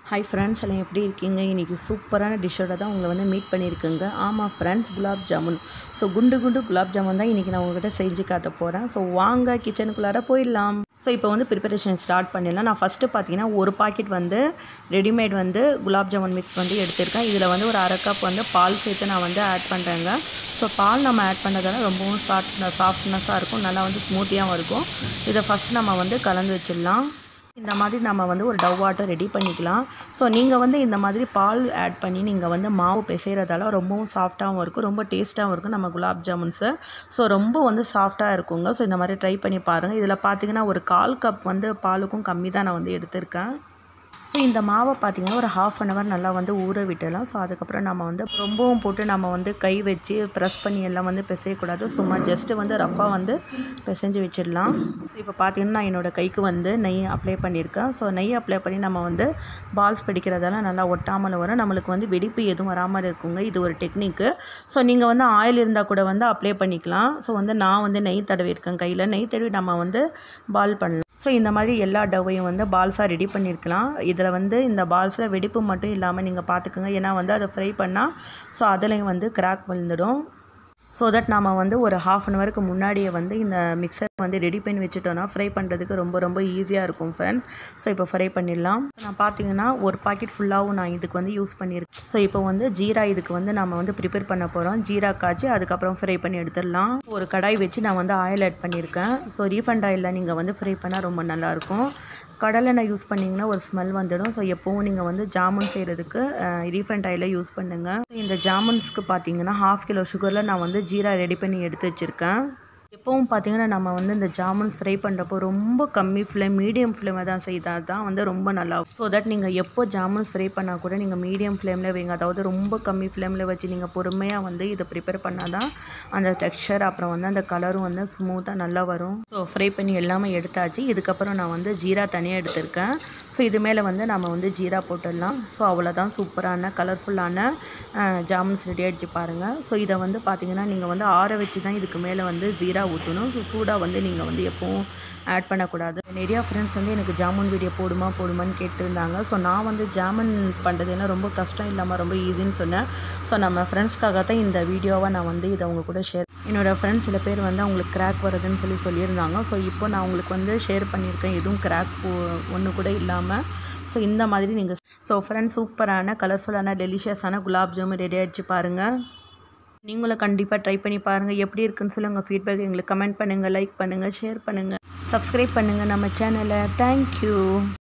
hi friends எல்லாம் எப்படி இருக்கீங்க இன்றைக்கி சூப்பரான டிஷ்ஷோட தான் உங்களை வந்து மீட் பண்ணியிருக்கேங்க ஆமாம் ஃப்ரெண்ட்ஸ் குலாப் ஜாமுன் ஸோ குண்டு குண்டு குலாப் ஜாமுன் தான் இன்றைக்கி நான் உங்கள்கிட்ட செஞ்சு காட்ட போகிறேன் ஸோ வாங்க கிச்சனுக்குள்ளார போயிடலாம் ஸோ இப்போ வந்து ப்ரிப்பரேஷன் ஸ்டார்ட் பண்ணிடலாம் நான் ஃபஸ்ட்டு பார்த்தீங்கன்னா ஒரு பாக்கெட் வந்து ரெடிமேட் வந்து குலாப் ஜாமுன் மிக்ஸ் வந்து எடுத்திருக்கேன் இதில் வந்து ஒரு அரை கப் வந்து பால் சேர்த்து நான் வந்து ஆட் பண்ணுறேங்க ஸோ பால் நம்ம ஆட் பண்ணதால ரொம்பவும் சாஃப்ட் சாஃப்ட்னஸாக இருக்கும் நல்லா வந்து ஸ்மூத்தியாகவும் இருக்கும் இதை ஃபஸ்ட் நம்ம வந்து கலந்து வச்சிடலாம் இந்த மாதிரி நம்ம வந்து ஒரு டவ் வாட்டர் ரெடி பண்ணிக்கலாம் ஸோ நீங்கள் வந்து இந்த மாதிரி பால் ஆட் பண்ணி நீங்கள் வந்து மாவு பிசைகிறதால ரொம்பவும் சாஃப்டாகவும் இருக்கும் ரொம்ப டேஸ்ட்டாகவும் இருக்கும் நம்ம குலாப் ஜாமுன்ஸு ஸோ ரொம்ப வந்து சாஃப்டாக இருக்குங்க ஸோ இந்த மாதிரி ட்ரை பண்ணி பாருங்கள் இதில் பார்த்தீங்கன்னா ஒரு கால் கப் வந்து பாலுக்கும் கம்மி தான் நான் வந்து எடுத்திருக்கேன் ஸோ இந்த மாவை பார்த்திங்கன்னா ஒரு ஹாஃப் அன் ஹவர் நல்லா வந்து ஊற விட்டுடலாம் ஸோ அதுக்கப்புறம் நம்ம வந்து ரொம்பவும் போட்டு நம்ம வந்து கை வச்சு ப்ரெஸ் பண்ணி எல்லாம் வந்து பிசையக்கூடாது சும்மா ஜஸ்ட்டு வந்து ரஃப்பாக வந்து பிசைஞ்சு வச்சிடலாம் இப்போ பார்த்திங்கன்னா நான் என்னோடய கைக்கு வந்து நெய் அப்ளை பண்ணியிருக்கேன் ஸோ நெய் அப்ளை பண்ணி நம்ம வந்து பால்ஸ் பிடிக்கிறதால நல்லா ஒட்டாமல் வரும் நம்மளுக்கு வந்து வெடிப்பு எதுவும் வராமல் இருக்குங்க இது ஒரு டெக்னிக்கு ஸோ நீங்கள் வந்து ஆயில் இருந்தால் கூட வந்து அப்ளை பண்ணிக்கலாம் ஸோ வந்து நான் வந்து நெய் தடவிருக்கேன் கையில் நெய் தடவி நம்ம வந்து பால் பண்ணலாம் ஸோ இந்த மாதிரி எல்லா டவ்வையும் வந்து பால்ஸாக ரெடி பண்ணியிருக்கலாம் இதில் வந்து இந்த பால்ஸில் வெடிப்பு மட்டும் இல்லாமல் நீங்கள் பார்த்துக்குங்க ஏன்னா வந்து அதை ஃப்ரை பண்ணால் ஸோ அதுலேயும் வந்து கிராக் விழுந்துடும் ஸோ தட் நம்ம வந்து ஒரு ஹாஃப் அன் ஹவருக்கு முன்னாடியே வந்து இந்த மிக்சர் வந்து ரெடி பண்ணி வச்சுட்டோன்னா ஃப்ரை பண்ணுறதுக்கு ரொம்ப ரொம்ப ஈஸியாக இருக்கும் ஃப்ரெண்ட்ஸ் ஸோ இப்போ ஃப்ரை பண்ணிடலாம் நான் பார்த்தீங்கன்னா ஒரு பாக்கெட் ஃபுல்லாகவும் நான் இதுக்கு வந்து யூஸ் பண்ணியிருக்கேன் ஸோ இப்போ வந்து ஜீரா இதுக்கு வந்து நம்ம வந்து ப்ரிப்பேர் பண்ண போகிறோம் ஜீரா காய்ச்சி அதுக்கப்புறம் ஃப்ரை பண்ணி எடுத்துடலாம் ஒரு கடாய் வச்சு நான் வந்து ஆயில் ஆட் பண்ணியிருக்கேன் ஸோ ரீஃபண்ட் ஆயிலில் நீங்கள் வந்து ஃப்ரை பண்ணால் ரொம்ப நல்லாயிருக்கும் கடலெண்ணெய் யூஸ் பண்ணிங்கன்னா ஒரு ஸ்மெல் வந்துடும் ஸோ எப்போவும் நீங்கள் வந்து ஜாமுன் செய்கிறதுக்கு ரீஃபண்ட் ஆயிலை யூஸ் பண்ணுங்கள் இந்த ஜாமுன்ஸ்க்கு பார்த்தீங்கன்னா ஹாஃப் கிலோ சுகரில் நான் வந்து ஜீரா ரெடி பண்ணி எடுத்து வச்சுருக்கேன் எப்பவும் பார்த்தீங்கன்னா நம்ம வந்து இந்த ஜாமுன் ஃப்ரை பண்ணுறப்போ ரொம்ப கம்மி ஃப்ளேம் மீடியம் ஃப்ளேமை தான் செய்தால் தான் வந்து ரொம்ப நல்லா ஸோ தட் நீங்கள் எப்போ ஜாமுன் ஃப்ரை பண்ணால் கூட நீங்கள் மீடியம் ஃப்ளேமில் வைங்க அதாவது ரொம்ப கம்மி ஃப்ளேமில் வச்சு நீங்கள் பொறுமையாக வந்து இதை ப்ரிப்பேர் பண்ணால் தான் அந்த டெக்ஸ்சர் அப்புறம் வந்து அந்த கலரும் வந்து ஸ்மூத்தாக நல்லா வரும் ஸோ ஃப்ரை பண்ணி எல்லாமே எடுத்தாச்சு இதுக்கப்புறம் நான் வந்து ஜீரா தனியாக எடுத்திருக்கேன் ஸோ இது மேலே வந்து நம்ம வந்து ஜீரா போட்டுடலாம் ஸோ அவ்வளோதான் சூப்பரான கலர்ஃபுல்லான ஜாமுன்ஸ் ரெடி ஆகிடுச்சு பாருங்கள் ஸோ இதை வந்து பார்த்திங்கன்னா நீங்கள் வந்து ஆற வச்சு தான் இதுக்கு மேலே வந்து ஜீரா ஊற்றணும் ஸோ சூடாக வந்து நீங்கள் வந்து எப்போவும் ஆட் பண்ணக்கூடாது நிறையா ஃப்ரெண்ட்ஸ் வந்து எனக்கு ஜாமுன் வீடியோ போடுமா போடுமான்னு கேட்டிருந்தாங்க ஸோ நான் வந்து ஜாமுன் பண்ணுறது என்ன ரொம்ப கஷ்டம் இல்லாமல் ரொம்ப ஈஸின்னு சொன்னேன் ஸோ நம்ம ஃப்ரெண்ட்ஸ்க்காக தான் இந்த வீடியோவை நான் வந்து இதை அவங்க கூட ஷேர் என்னோடய ஃப்ரெண்ட்ஸ் சில பேர் வந்து அவங்களுக்கு கிராக் வருதுன்னு சொல்லி சொல்லியிருந்தாங்க ஸோ இப்போ நான் அவங்களுக்கு வந்து ஷேர் பண்ணியிருக்கேன் எதுவும் கிராக் ஒன்று கூட இல்லாமல் ஸோ இந்த மாதிரி நீங்கள் ஸோ ஃப்ரெண்ட்ஸ் சூப்பரான கலர்ஃபுல்லான டெலிஷியஸான குலாப் ஜாமுன் ரெடி ஆகிடுச்சு பாருங்கள் நீங்களும் கண்டிப்பாக ட்ரை பண்ணி பாருங்கள் எப்படி இருக்குன்னு சொல்லி உங்கள் ஃபீட்பேக் எங்களுக்கு கமெண்ட் பண்ணுங்கள் லைக் பண்ணுங்கள் ஷேர் பண்ணுங்கள் சப்ஸ்கிரைப் பண்ணுங்கள் நம்ம சேனலை தேங்க்யூ